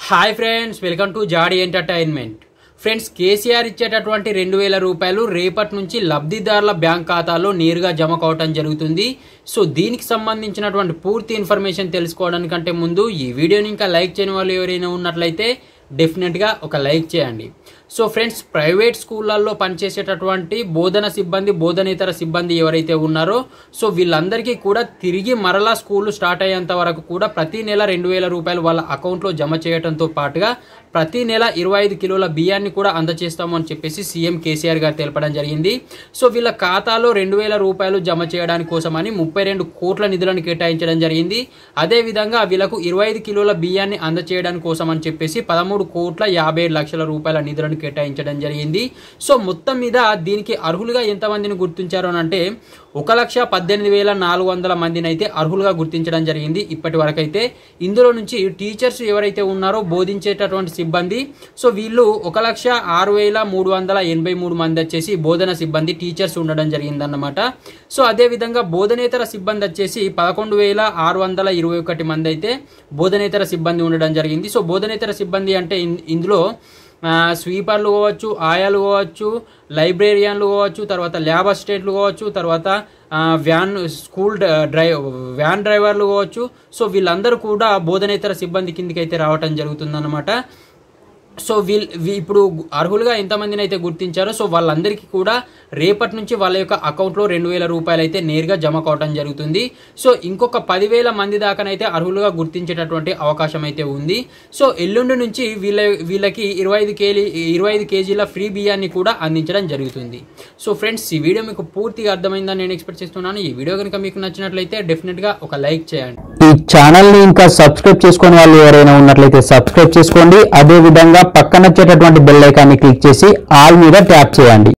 hi friends welcome to Jaadi entertainment friends KCR ఇచ్చేటటువంటి రెండు వేల రూపాయలు రేపటి నుంచి లబ్ధిదారుల బ్యాంక్ ఖాతాలో నేరుగా జమ కావటం జరుగుతుంది సో దీనికి సంబంధించినటువంటి పూర్తి ఇన్ఫర్మేషన్ తెలుసుకోవడానికంటే ముందు ఈ వీడియోని ఇంకా లైక్ చేయని వాళ్ళు ఎవరైనా ఉన్నట్లయితే డెఫినెట్గా ఒక లైక్ చేయండి సో ఫ్రెండ్స్ ప్రైవేట్ స్కూళ్ళల్లో పనిచేసేటటువంటి బోధన సిబ్బంది బోధనేతర సిబ్బంది ఎవరైతే ఉన్నారో సో వీళ్ళందరికీ కూడా తిరిగి మరలా స్కూల్ స్టార్ట్ అయ్యేంత వరకు కూడా ప్రతి నెల రెండు వేల రూపాయలు వాళ్ళ అకౌంట్లో జమ చేయడంతో పాటుగా ప్రతి నెల ఇరవై ఐదు కిలోల బియ్యాన్ని కూడా అందజేస్తాము అని చెప్పేసి సీఎం కేసీఆర్ గారు తెలపడం జరిగింది సో వీళ్ళ ఖాతాలో రెండు వేల రూపాయలు జమ చేయడానికి కోసమని ముప్పై రెండు కోట్ల నిధులను కేటాయించడం జరిగింది అదేవిధంగా వీళ్ళకు ఇరవై ఐదు కిలోల బియ్యాన్ని అందజేయడానికి కోసం అని చెప్పేసి పదమూడు కోట్ల యాభై ఏడు లక్షల రూపాయల నిధులను కేటాయించడం జరిగింది సో మొత్తం మీద దీనికి అర్హులుగా ఎంతమందిని గుర్తించారు అని అంటే ఒక లక్ష పద్దెనిమిది వేల నాలుగు వందల మందిని అయితే అర్హులుగా గుర్తించడం జరిగింది ఇప్పటి వరకు అయితే ఇందులో నుంచి టీచర్స్ ఎవరైతే ఉన్నారో బోధించేటటువంటి సిబ్బంది సో వీళ్ళు ఒక లక్ష ఆరు వేల మూడు వందల ఎనభై మూడు మంది వచ్చేసి బోధన సిబ్బంది టీచర్స్ ఉండడం జరిగిందన్నమాట సో అదేవిధంగా బోధనేతర సిబ్బంది వచ్చేసి పదకొండు వేల ఆరు వందల ఇరవై ఒకటి మంది అయితే బోధనేతర సిబ్బంది ఉండడం జరిగింది సో బోధనేతర సిబ్బంది అంటే ఇన్- ఇందులో ఆ, స్వీపర్లు కావచ్చు ఆయాలు కావచ్చు లైబ్రేరియన్లు కావచ్చు తర్వాత ల్యాబ్ అసిస్టెంట్లు కావచ్చు తర్వాత ఆ, వ్యాన్ స్కూల్ డ- డ్రైవ్ వ్యాన్ డ్రైవర్లు కావచ్చు సో వీళ్ళందరూ కూడా బోధనేతర సిబ్బంది కిందికి అయితే రావటం జరుగుతుందన్నమాట సో వీళ్ళు వీ- ఇప్పుడు అర్హులుగా ఎంతమందిని అయితే గుర్తించారో సో వాళ్ళందరికీ కూడా రేపటి నుంచి వాళ్ళ యొక్క అకౌంట్లో రెండు వేల రూపాయలు అయితే నేరుగా జమ కావడం జరుగుతుంది సో ఇంకొక పదివేల మంది దాకానైతే అర్హులుగా గుర్తించేటటువంటి అవకాశం అయితే ఉంది సో ఎల్లుండి నుంచి వీళ్ళ వీళ్ళకి ఇరవై ఐదు కేజీ ఇరవై ఐదు కేజీల ఫ్రీ బియ్యాన్ని కూడా అందించడం జరుగుతుంది సో ఫ్రెండ్స్ ఈ వీడియో మీకు పూర్తిగా అర్థమైందని నేను ఎక్స్పెక్ట్ చేస్తున్నాను ఈ వీడియో కనుక మీకు నచ్చినట్లయితే డెఫినెట్గా ఒక లైక్ చేయండి ఈ ఛానల్ ని ఇంకా సబ్స్క్రైబ్ చేసుకునే వాళ్ళు ఎవరైనా ఉన్నట్లయితే సబ్స్క్రైబ్ చేసుకోండి అదే విధంగా పక్కన వచ్చేటటువంటి బెల్ ఐకాన్ని క్లిక్ చేసి ఆల్ మీద ట్యాప్ చేయండి